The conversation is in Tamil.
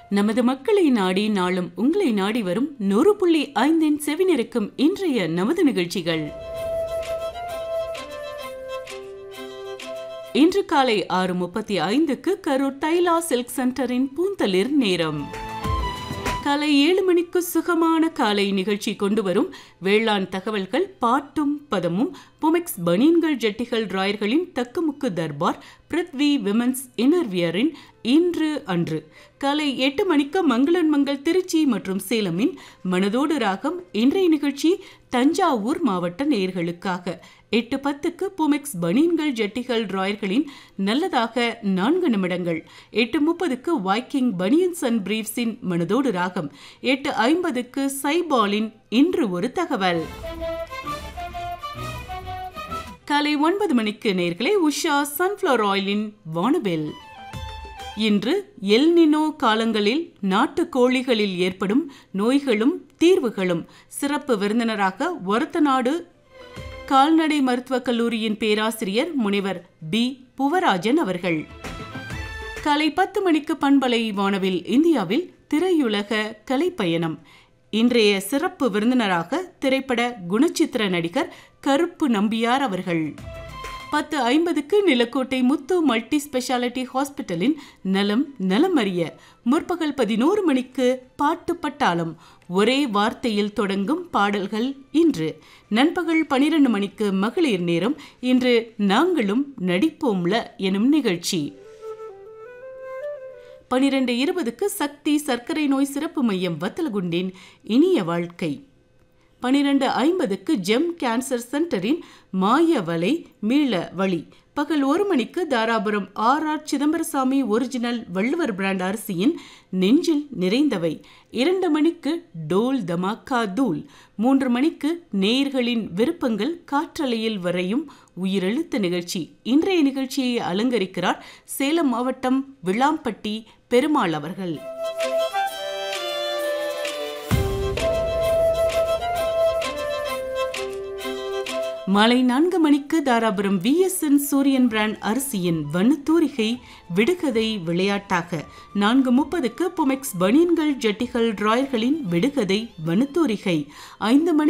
நமது மக்களை நாடி நாளும் உங்களை நாடி வரும் நூறு புள்ளி ஐந்தின் செவினிருக்கும் இன்றைய நமது நிகழ்ச்சிகள் இன்று காலை ஆறு முப்பத்தி ஐந்துக்கு கரூர் தைலா சில்க் சென்டரின் பூந்தளிர் நேரம் காலை ஏழு மணிக்கு சுகமான காலை நிகழ்ச்சி கொண்டு வரும் வேளாண் தகவல்கள் பாட்டும் பதமும் புமெக்ஸ் பனியன்கள் ஜட்டிகள் ராயர்களின் தக்குமுக்கு தர்பார் பிருத்வி விமன்ஸ் இன்னர்வியரின் இன்று அன்று காலை எட்டு மணிக்கு மங்களன் மங்கள் திருச்சி மற்றும் சேலமின் மனதோடு ராகம் இன்றைய நிகழ்ச்சி தஞ்சாவூர் மாவட்ட நேயர்களுக்காக எட்டு பத்துக்கு புமெக்ஸ் பனியன்கள் ஜட்டிகள் ராயர்களின் நல்லதாக நான்கு நிமிடங்கள் எட்டு முப்பதுக்கு வைக்கிங் பனியன்ஸ் அண்ட் பிரீவ்ஸின் மனதோடு ராகம் எட்டு ஐம்பதுக்கு சைபாலின் இன்று ஒரு தகவல் காலை ஒன்பது மணிக்கு நேர்களே உஷா சன்ஃப்ளவர் ஆயிலின் வானவில் இன்று எல்னினோ காலங்களில் நாட்டு கோழிகளில் ஏற்படும் நோய்களும் தீர்வுகளும் சிறப்பு விருந்தினராக ஒரத்தநாடு கால்நடை மருத்துவக் கல்லூரியின் பேராசிரியர் முனைவர் பி புவராஜன் அவர்கள் காலை பத்து மணிக்கு பண்பலை வானவில் இந்தியாவில் திரையுலக கலைப்பயணம் இன்றைய சிறப்பு விருந்தினராக திரைப்பட குணச்சித்திர நடிகர் கருப்பு நம்பியார் அவர்கள் பத்து ஐம்பதுக்கு நிலக்கோட்டை முத்து மல்டி ஸ்பெஷாலிட்டி ஹாஸ்பிட்டலின் நலம் நலமறிய முற்பகல் பதினோரு மணிக்கு பாட்டு பட்டாளம் ஒரே வார்த்தையில் தொடங்கும் பாடல்கள் இன்று நண்பகல் பனிரெண்டு மணிக்கு மகளிர் நேரம் இன்று நாங்களும் நடிப்போம்ல எனும் நிகழ்ச்சி பனிரெண்டு இருபதுக்கு சக்தி சர்க்கரை நோய் சிறப்பு மையம் வத்தலகுண்டின் இனிய வாழ்க்கை பனிரெண்டு ஐம்பதுக்கு ஜெம் கேன்சர் சென்டரின் மாய வலை மீள வழி பகல் ஒரு மணிக்கு Dharapuram R R Chidambarasamy original Valluvar brand அரிசியின் நெஞ்சில் நிறைந்தவை இரண்டு மணிக்கு டோல் தமாக்கா தூள் மூன்று மணிக்கு நேயர்களின் விருப்பங்கள் காற்றலையில் வரையும் உயிரெழுத்து நிகழ்ச்சி இன்றைய நிகழ்ச்சியை அலங்கரிக்கிறார் சேலம் மாவட்டம் விளாம்பட்டி பெருமாள் அவர்கள் மாலை நான்கு மணிக்கு தாராபுரம் விஎஸ்என் சூரியன் பிராண்ட் அரிசியின் வண்ணத்தூரிகை விடுகதை விளையாட்டாக நான்கு முப்பதுக்கு புமெக்ஸ் பனியன்கள் ஜட்டிகள் ராயர்களின் விடுகதை வண்ணத்தூரிகை ஐந்து மணி